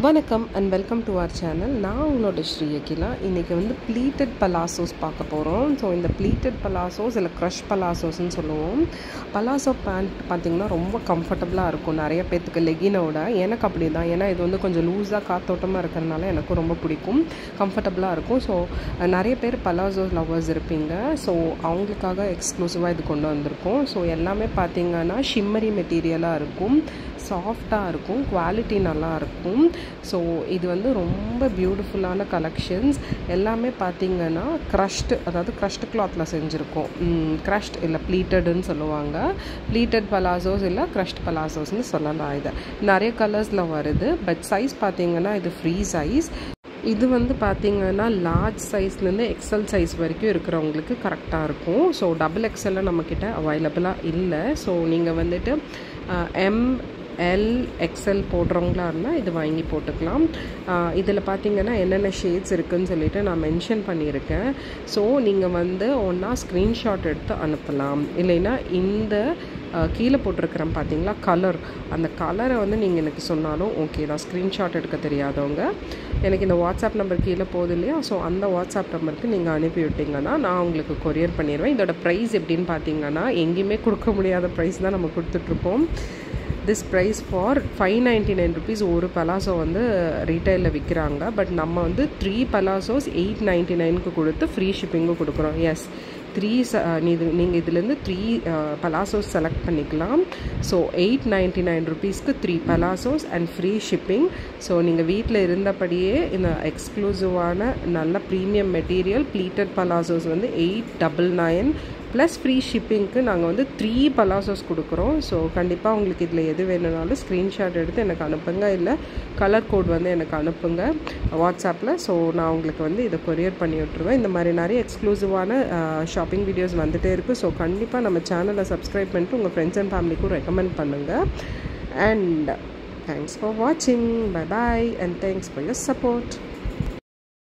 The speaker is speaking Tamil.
வணக்கம் and welcome to our channel நான் உங்களோட ஸ்ரீ அகிலா இன்றைக்கி வந்து ப்ளீட்டட் பலாசோஸ் பார்க்க போகிறோம் ஸோ இந்த ப்ளீட்டட் பலாசோஸ் இல்லை க்ரஷ் பலாசோஸ்ன்னு சொல்லுவோம் பலாசோ பேண்ட் பார்த்திங்கன்னா ரொம்ப கம்ஃபர்டபுளாக இருக்கும் நிறைய பேர்த்துக்கு லெகினோட எனக்கு அப்படி தான் ஏன்னா இது வந்து கொஞ்சம் லூஸாக காத்தோட்டமாக இருக்கிறதுனால எனக்கும் ரொம்ப பிடிக்கும் கம்ஃபர்டபுளாக இருக்கும் ஸோ நிறைய பேர் பலாசோ லவ்வர்ஸ் இருப்பீங்க ஸோ அவங்களுக்காக எக்ஸ்க்ளூசிவாக இது கொண்டு வந்திருக்கோம் ஸோ எல்லாமே பார்த்திங்கன்னா ஷிம்மரி மெட்டீரியலாக இருக்கும் சாஃப்டாக இருக்கும் குவாலிட்டி நல்லா இருக்கும் ஸோ இது வந்து ரொம்ப பியூட்டிஃபுல்லான கலெக்ஷன்ஸ் எல்லாமே பார்த்தீங்கன்னா க்ரஷ்டு அதாவது க்ரஷ்டு கிளாத்தில் செஞ்சுருக்கோம் க்ரஷ்ட் இல்லை ப்ளீட்டடுன்னு சொல்லுவாங்க ப்ளீட்டட் பலாசோஸ் இல்லை க்ரஷ்ட் பலாசோஸ்னு சொல்லலாம் இதை நிறைய கலர்ஸில் வருது பட் சைஸ் பார்த்தீங்கன்னா இது ஃப்ரீ சைஸ் இது வந்து பார்த்திங்கன்னா லார்ஜ் சைஸ்லேருந்து எக்ஸல் சைஸ் வரைக்கும் இருக்கிறவங்களுக்கு கரெக்டாக இருக்கும் ஸோ டபுள் எக்ஸலில் நம்மக்கிட்ட அவைலபிளாக இல்லை ஸோ நீங்கள் வந்துட்டு எம் எல் எக்ஸ்எல் போடுறவங்களா இருந்தால் இது வாங்கி போட்டுக்கலாம் இதில் பார்த்தீங்கன்னா என்னென்ன ஷேட்ஸ் இருக்குதுன்னு சொல்லிட்டு நான் மென்ஷன் பண்ணியிருக்கேன் ஸோ நீங்கள் வந்து ஒன்றா ஸ்க்ரீன்ஷாட் எடுத்து அனுப்பலாம் இல்லைன்னா இந்த கீழே போட்டிருக்கிறேன் பார்த்தீங்களா கலர் அந்த கலரை வந்து நீங்கள் எனக்கு சொன்னாலும் ஓகே தான் ஸ்க்ரீன்ஷாட் எடுக்க தெரியாதவங்க எனக்கு இந்த வாட்ஸ்அப் நம்பர் கீழே போகுது இல்லையா ஸோ அந்த வாட்ஸ்அப் நம்பருக்கு நீங்கள் அனுப்பி விட்டிங்கன்னா நான் உங்களுக்கு கொரியர் பண்ணிடுவேன் இதோட ப்ரைஸ் எப்படின்னு பார்த்தீங்கன்னா எங்கேயுமே கொடுக்க முடியாத ப்ரைஸ் தான் நம்ம கொடுத்துட்ருக்கோம் this price for five ninety nine rupees ஒரு பலாசோ வந்து ரீட்டைலில் விற்கிறாங்க பட் நம்ம வந்து த்ரீ பலாசோஸ் எயிட் நைன்ட்டி நைனுக்கு கொடுத்து ஃப்ரீ ஷிப்பிங்கும் கொடுக்குறோம் எஸ் த்ரீ ச இது நீங்கள் இதுலேருந்து த்ரீ பலாசோஸ் செலக்ட் பண்ணிக்கலாம் ஸோ எயிட் நைன்ட்டி நைன் ருபீஸ்க்கு three palazzos and free shipping so நீங்கள் வீட்டில் இருந்தபடியே இந்த எக்ஸ்க்ளூசிவான நல்ல ப்ரீமியம் மெட்டீரியல் ப்ளீட்டட் பலாசோஸ் வந்து eight double nine plus free ஷிப்பிங்க்கு நாங்கள் வந்து த்ரீ பலாசோஸ் கொடுக்குறோம் ஸோ கண்டிப்பாக உங்களுக்கு இதில் எது வேணும்னாலும் ஸ்க்ரீன்ஷாட் எடுத்து எனக்கு அனுப்புங்க இல்லை கலர் கோட் வந்து எனக்கு அனுப்புங்க வாட்ஸ்அப்பில் ஸோ நான் உங்களுக்கு வந்து இதை கொரியர் பண்ணி விட்ருவேன் இந்த மாதிரி நிறைய எக்ஸ்க்ளூசிவான ஷாப்பிங் வீடியோஸ் வந்துகிட்டே இருக்குது ஸோ கண்டிப்பாக நம்ம சேனலை சப்ஸ்கிரைப் பண்ணிட்டு உங்கள் ஃப்ரெண்ட்ஸ் அண்ட் ஃபேமிலிக்கும் ரெக்கமெண்ட் பண்ணுங்கள் அண்ட் தேங்க்ஸ் ஃபார் வாட்சிங் bye bye and thanks for your support